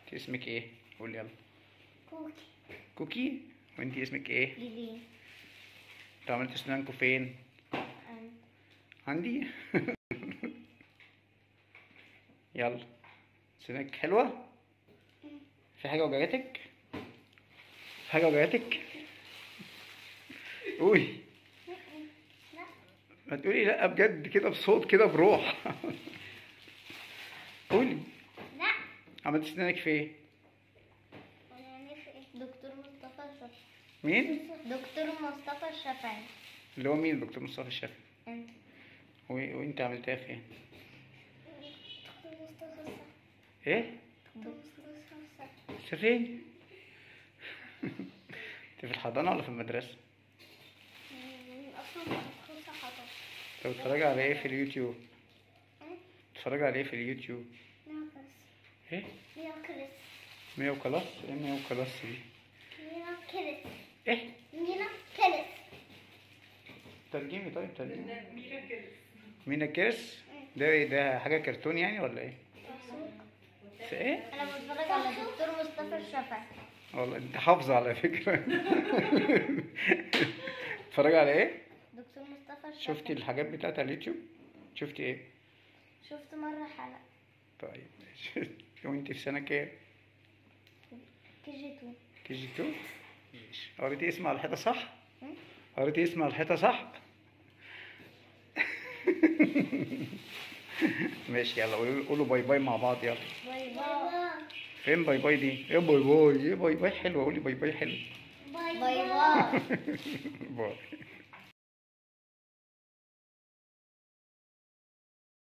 انت اسمك ايه قول يلا كوكي كوكي وانت اسمك ايه ليلين انتوا عملتوا اسنانكم فين عندي يلا سنانك حلوة في حاجة وجعتك في حاجة وجعتك قولي لا ما تقولي لا بجد كده بصوت كده بروح قولي لا عملت اسنانك فين يعني في دكتور مصطفى الشافعي مين دكتور مصطفى الشافعي اللي هو مين الدكتور مصطفى الشافعي انت و- وانت عملتها فين دكتور مصطفى الشافعي ايه دكتور مصطفى الشافعي لسه فين انت في الحضانة ولا في المدرسة اصلا متخصصة حضر انت بتتفرج على ايه في اليوتيوب بتتفرج على ايه في اليوتيوب ناقص ايه ناقص مية وكلاس ايه مية وكلاس دي ناقص ايه مينا كلس ترجمي طيب ترجمي مينا كيرس ده ايه ده حاجة كرتون يعني ولا ايه في ايه انا بتفرج على دكتور مصطفى الشافعي والله انت حافظة على فكرة بتتفرج على ايه دكتور مصطفى الشافعي شفتي الحاجات بتاعت اليوتيوب شفتي ايه شفت مرة حلقة طيب ماشي وانت في سنة كام كي جي 2 كي جي 2 ماشي قريتي اسم على الحيطة صح مم. قريتي اسم على الحيطة صح ماشي يلا قولوا قولوا باي باي مع بعض يلا باي باي فين باي باي دي ايه باي باي ايه باي باي حلوة قولي باي باي حلو باي باي باي